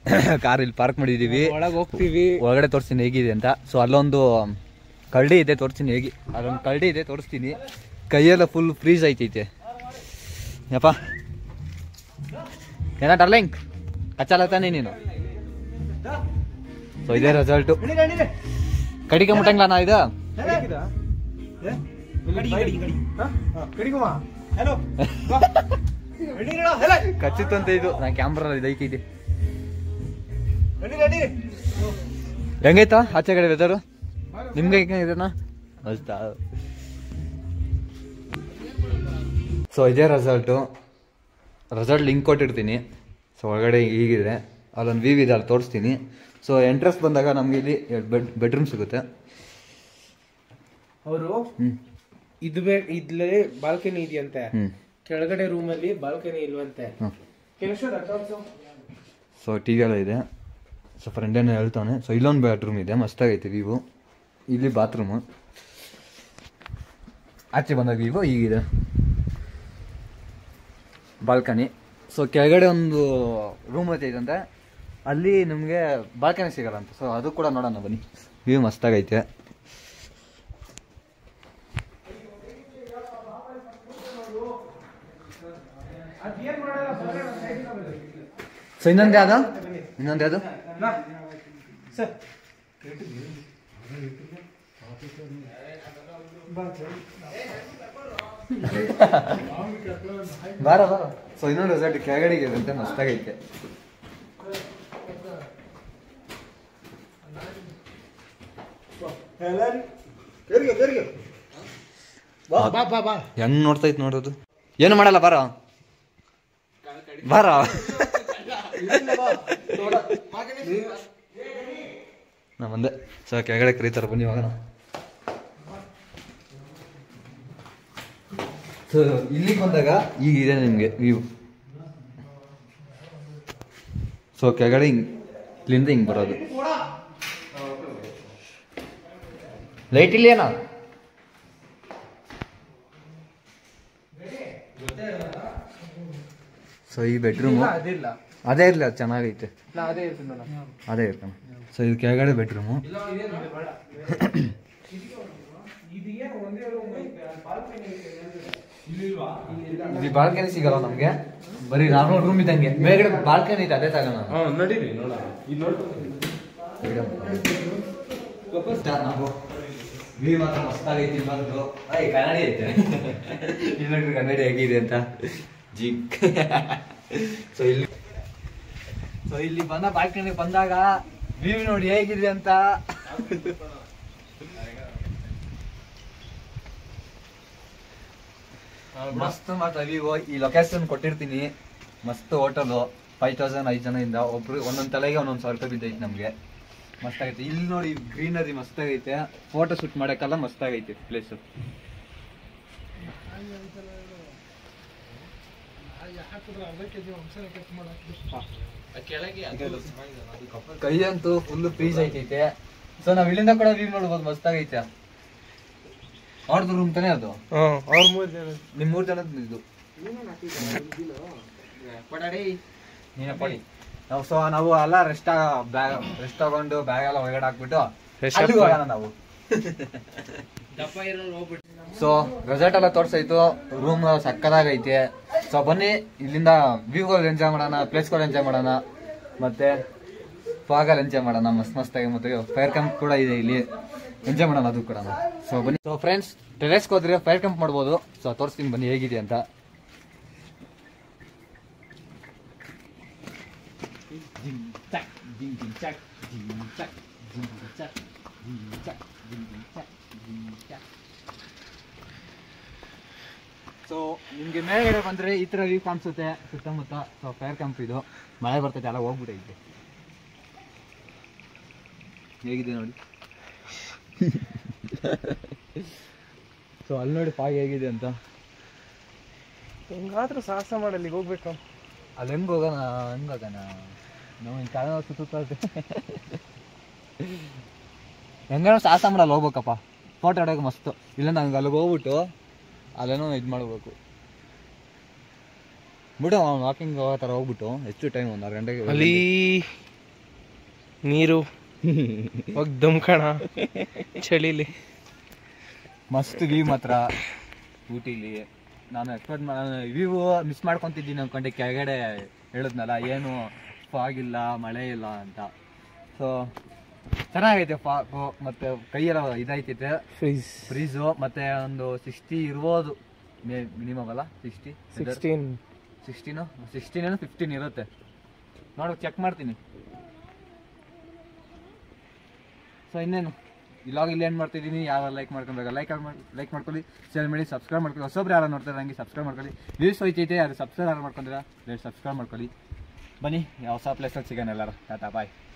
car ಇಲ್ಲಿ park ಮಾಡಿದೀವಿ ಒಳಗೆ ಹೋಗ್ತೀವಿ ಒಳಗಡೆ ತೋರಿಸ್ತೀನಿ ಹೇಗಿದೆ ಅಂತ ಸೊ ಅಲ್ಲೊಂದು ಕರಡಿ ಇದೆ ತೋರಿಸ್ತೀನಿ ಹೇಗೆ ಅಲ್ಲೊಂದು ಕರಡಿ ಇದೆ ತೋರಿಸ್ತೀನಿ ಕೈಯೆಲ್ಲ ಫುಲ್ ಫ್ರೀಸ್ ಐತೈತೆ ಯಪ್ಪ ಏನ ಡರ್ಲಿಂಗ್ ಕಚ್ಚಾಲತ್ತಾನೆ ನೀನು ಸೊ ಇದೇ ರಿಸಲ್ಟು ಕಡಿಗೆ ಮುಟ್ಟಂಗಿಲ್ಲ ನಾ ಇದು ಕಚ್ಚಿತ್ತಂತ ಇದು ನಾ ಕ್ಯಾಮ್ರಾ ಇದೈತಿದೆ ಹೆಂಗೈತಾ ಆಚೆ ಕಡೆ ವೆದರು ನಿಮ್ಗೆ ಹೆಂಗಿದೆನಾ ಅಷ್ಟಾ ಸೊ ಇದೇ ರಿಸಲ್ಟು ರಿಸಲ್ಟ್ ಲಿಂಕ್ ಕೊಟ್ಟಿರ್ತೀನಿ ಸೊ ಒಳಗಡೆ ಹೀಗಿದೆ ಅಲ್ಲೊಂದು ವಿವ್ ಇದೆ ಅಲ್ಲಿ ತೋರಿಸ್ತೀನಿ ಸೊ ಎಂಟ್ರೆನ್ಸ್ ಬಂದಾಗ ನಮ್ಗೆ ಇಲ್ಲಿ ಎರಡು ಬೆಡ್ ಬೆಡ್ರೂಮ್ ಸಿಗುತ್ತೆ ಅವರು ಹ್ಮ್ ಇದು ಬೇ ಇದ್ಲೇ ಬಾಲ್ಕನಿ ಇದೆಯಂತೆ ಹ್ಮ್ ಕೆಳಗಡೆ ರೂಮ್ ಅಲ್ಲಿ ಬಾಲ್ಕನಿ ಇಲ್ವಂತೆ ಹ್ಮ್ ಕೆಲಸ ರಥೋತ್ಸವ ಸೊ ಟಿ ವಿ ಎಲ್ಲ ಇದೆ ಸೊ ಫ್ರೆಂಡ್ ಏನೋ ಹೇಳ್ತಾನೆ ಸೊ ಇಲ್ಲೊಂದು ಬೆಡ್ರೂಮ್ ಇದೆ ಮಸ್ತಾಗೈತೆ ವಿವು ಇಲ್ಲಿ ಬಾತ್ರೂಮು ಆಚೆ ಬಂದಾಗ ವಿವೋ ಹೀಗಿದೆ ಬಾಲ್ಕನಿ ಸೊ ಕೆಳಗಡೆ ಒಂದು ರೂಮ್ ಐತಂತೆ ಅಲ್ಲಿ ನಿಮಗೆ ಬಾಲ್ಕನಿ ಸಿಗಲ್ಲ ಅಂತ ಸೊ ಅದು ಕೂಡ ನೋಡೋಣ ಬನ್ನಿ ವ್ಯೂ ಮಸ್ತಾಗೈತೆ ಸೊ ಇನ್ನೊಂದು ಯಾವುದು ಇನ್ನೊಂದು ಯಾವುದು ಸರ್ ಬಾರ ಬಾರ ಸೊ ಇನ್ನೊಂದು ರೆಸಾರ್ಟ್ ಕೆಳಗಡೆಗೆ ಇರುತ್ತೆ ಮಸ್ತಾಗೈತೆ ಬಾ ಬಾ ಬಾ ಬಾ ಹೆಂಗ್ ನೋಡ್ತೈತ್ ನೋಡೋದು ಏನು ಮಾಡಲ್ಲ ಬಾರ ಬಾರ ನಾ ಬಂದೆ ಸೊ ಕೆಳಗಡೆ ಕರೀತಾರ ಬನ್ನಿ ಇವಾಗ ಸೊ ಇಲ್ಲಿಗೆ ಬಂದಾಗ ಈಗ ಇದೆ ನಿಮಗೆ ವ್ಯೂ ಸೊ ಕೆಳಗಡೆ ಹಿಂಗ್ ಇಲ್ಲಿಂದ ಹಿಂಗ್ ಬರೋದು ಲೈಟ್ ಇಲ್ಲೇನಾ ಸೊ ಈ ಬೆಡ್ರೂಮು ಇಲ್ಲ, ಅದಿಲ್ಲ ಅದೇ ಇರಲಿ ಅದು ಚೆನ್ನಾಗೈತೆ ನಾ ಅದೇ ಇರ್ತೀನಿ ನೋಡ ಅದೇ ಇರ್ತಾನೆ ಸೊ ಇದು ಕೆಳಗಡೆ ಬೆಡ್ರೂಮು ಇಲ್ಲಿ ಬಾಲ್ಕನಿ ಸಿಗಲ್ಲ ನಮ್ಗೆ ಬರೀ ನಾರ್ಮಲ್ ರೂಮ್ ಇದ್ದಂಗೆ ಮೇಲ್ಗಡೆ ಬಾಲ್ಕನಿ ಇದೆ ಅದೇ ತಗೋಣ ನಡೀರಿ ನೋಡ ಇಲ್ಲಿ ನೋಡು ನಾವು ವ್ಯೂ ಮಾತ್ರ ಮಸ್ತಾಗೈತಿ ಬಂದು ಐ ಕನ್ನಡಿ ಐತೆ ಇಲ್ಲಿ ನೋಡ್ರಿ ಕನ್ನಡಿ ಹೇಗಿದೆ ಅಂತ ಜಿಕ್ ಸೊ ಇಲ್ಲಿ ಸೊ ಇಲ್ಲಿ ಬಂದ ಬಾಲ್ಕನಿ ಬಂದಾಗ ವ್ಯೂ ನೋಡಿ ಹೇಗಿದೆ ಅಂತ ಮಸ್ತ್ ಮಾತ್ರ ವ್ಯೂ ಈ ಲೊಕೇಶನ್ ಕೊಟ್ಟಿರ್ತೀನಿ ಮಸ್ತ್ ಹೋಟೆಲು ಫೈವ್ ತೌಸಂಡ್ ಐದು ಜನ ಇಂದ ಒಬ್ರು ಒಂದೊಂದ್ ತಲೆಗೆ ಒಂದೊಂದು ಸಾವಿರ ರೂಪಾಯಿ ಬಿದ್ದೈತೆ ನಮ್ಗೆ ಮಸ್ತಾಗೈತೆ ಇಲ್ಲಿ ನೋಡಿ ಗ್ರೀನರಿ ಮಸ್ತಾಗೈತೆ ಫೋಟೋ ಶೂಟ್ ಮಾಡಕ್ಕೆಲ್ಲ ಮಸ್ತಾಗೈತೆ ಪ್ಲೇಸ್ ಕೈ ಅಂತೂ ಫುಲ್ ಫ್ರೀಸ್ ಐತೈತೆ ಸೊ ನಾವ್ ಇಲ್ಲಿಂದ ಕೂಡ ವ್ಯೂ ನೋಡ್ಬೋದು ಮಸ್ತಾಗೈತೆ ಅವ್ರದ್ದು ರೂಮ್ ತಾನೇ ಅದು ಹ್ಮ್ ಅವ್ರ ಮೂರ್ ಜನ ನಿಮ್ ಮೂರ್ ಜನದ ಇದು ನೀನೇ ಪಡಿ ನಾವು ಸೊ ನಾವು ಎಲ್ಲ ರೆಸ್ಟ್ ಬ್ಯಾಗ್ ರೆಸ್ಟ್ ತಗೊಂಡು ಬ್ಯಾಗ್ ಎಲ್ಲ ಒಳಗಡೆ ಹಾಕ್ಬಿಟ್ಟು Fresh ಅಲ್ಲಿಗೆ up ಹೋಗೋಣ ನಾವು ಸೊ ರೆಸಾರ್ಟ್ ಎಲ್ಲ ತೋರ್ಸಾಯ್ತು ರೂಮ್ ಸಕ್ಕದಾಗೈತೆ ಸೊ ಬನ್ನಿ ಇಲ್ಲಿಂದ ವ್ಯೂಗಳು ಎಂಜಾಯ್ ಮಾಡೋಣ ಪ್ಲೇಸ್ಗಳು ಎಂಜಾಯ್ ಮಾಡೋಣ ಮತ್ತೆ ಫಾಗಲ್ಲಿ ಎಂಜಾಯ್ ಮಾಡೋಣ ಮಸ್ತ್ ಮಸ್ತಾಗಿ ಮತ್ತೆ ಫೈರ್ ಕ್ಯಾಂಪ್ ಕೂಡ ಇದೆ ಇಲ್ಲಿ ಎಂಜಾಯ್ ಮಾಡೋಣ ಅದು ಕೂಡ ಸೊ ಬನ್ನಿ ಸೊ ಫ್ರೆಂಡ್ಸ್ ಟೆರೆಸ್ಗೆ ಹೋದ್ರೆ ಫೈರ್ ಕ್ಯಾಂಪ್ ಮಾಡ್ಬೋದು ಸೊ ತೋರಿಸ್ತೀನಿ ಬನ್ನಿ ಹೇಗಿದೆ ಅಂತ ಸೊ ನಿಮ್ಗೆ ಮೇಲ್ಗಡೆ ಬಂದ್ರೆ ಈ ತರ ವ್ಯೂ ಕಾಣಿಸುತ್ತೆ ಸುತ್ತಮುತ್ತ ಸೊ ಫೈರ್ ಕ್ಯಾಂಪ್ ಇದು ಮಳೆ ಬರ್ತೈತೆ ಎಲ್ಲ ಹೋಗ್ಬಿಟ್ಟೈತೆ ಹೇಗಿದೆ ನೋಡಿ ಸೊ ಅಲ್ಲಿ ನೋಡಿ ಫಾಗ್ ಹೇಗಿದೆ ಅಂತ ಹೆಂಗಾದ್ರೂ ಸಾಹಸ ಮಾಡಿ ಅಲ್ಲಿಗೆ ಹೋಗ್ಬೇಕು ಅಲ್ಲಿ ಹೆಂಗ್ ಹೋಗೋಣ ಹೆಂಗ್ ಹೋಗೋಣ ನಾವು ಈ ಕಾಲ ಸುತ್ತ ಹೆಂಗೋ ಸಾಹಸ ಮಾಡಲ್ಲ ಹೋಗ್ಬೇಕಪ್ಪ ಫೋಟೋ ಹೊಡೆಯೋಕೆ ಮಸ್ತು ಇಲ್ಲ ನಂಗೆ ಅಲ್ಲಿಗೆ ಹೋಗ್ಬಿಟ್ಟು ಅಲ್ಲೇನೋ ಇದು ಮಾಡ್ಬೇಕು ಬಿಡು ವಾಕಿಂಗ್ ಹೋಗೋ ಥರ ಹೋಗ್ಬಿಟ್ಟು ಎಷ್ಟು ಟೈಮ್ ಒಂದು ಆರು ಗಂಟೆಗೆ ಅಲ್ಲಿ ನೀರು ಹೋಗಿ ದಮ್ ಕಣ ಚಳಿಲಿ ಮಸ್ತ್ ವ್ಯೂ ಮಾತ್ರ ಊಟಿಲಿ ನಾನು ಎಕ್ಸ್ಪೆಕ್ಟ್ ವ್ಯೂ ಮಿಸ್ ಮಾಡ್ಕೊತಿದ್ದೀನಿ ಅನ್ಕೊಂಡೆ ಕೆಳಗಡೆ ಹೇಳಿದ್ನಲ್ಲ ಏನು ಫಾಗ್ ಇಲ್ಲ ಮಳೆ ಇಲ್ಲ ಅಂತ ಸೊ ಚೆನ್ನಾಗೈತೆ ಫಾಗು ಮತ್ತೆ ಕೈಯೆಲ್ಲ ಇದಾಯ್ತೈತೆ ಫ್ರೀಸ್ ಫ್ರೀಸು ಮತ್ತೆ ಒಂದು ಸಿಕ್ಸ್ಟಿ ಇರ್ಬೋದು ಮಿನಿಮಮ್ ಅಲ್ಲ ಸಿಕ್ಸ್ಟಿ ಸಿಕ್ಸ್ಟೀನ್ ಸಿಕ್ಸ್ಟೀನು ಸಿಕ್ಸ್ಟೀನ್ ಏನೋ ಫಿಫ್ಟೀನ್ ಇರುತ್ತೆ ನೋಡು ಚೆಕ್ ಮಾಡ್ತೀನಿ ಸೊ ಇನ್ನೇನು ಇವಾಗ ಇಲ್ಲಿ ಏನು ಮಾಡ್ತಿದ್ದೀನಿ ಯಾರು ಲೈಕ್ ಮಾಡ್ಕೊಬೇಕು ಲೈಕ್ ಲೈಕ್ ಮಾಡ್ಕೊಳ್ಳಿ ಶೇರ್ ಮಾಡಿ ಸಬ್ಸ್ಕ್ರೈಬ್ ಮಾಡ್ಕೊಳ್ಳಿ ಹೊಸಬ್ರು ಯಾರು ನೋಡ್ತಾರೆ ಹಂಗೆ ಸಬ್ಸ್ಕ್ರೈಬ್ ಮಾಡ್ಕೊಳ್ಳಿ ವ್ಯೂಸ್ ಹೋಯ್ತೈತೆ ಯಾರು ಸಬ್ಸ್ಕ್ರೈಬ್ ಯಾರು ಮಾಡ್ಕೊಂಡಿರಾ ಸಬ್ಸ್ಕ್ರೈಬ್ ಮಾಡ್ಕೊಳ್ಳಿ ಬನ್ನಿ ಯಾವ ಹೊಸ ಪ್ಲೇಸಲ್ಲಿ ಸಿಗೋಣ ಎಲ್ಲರೂ ಟಾಟಾ ಬಾಯ್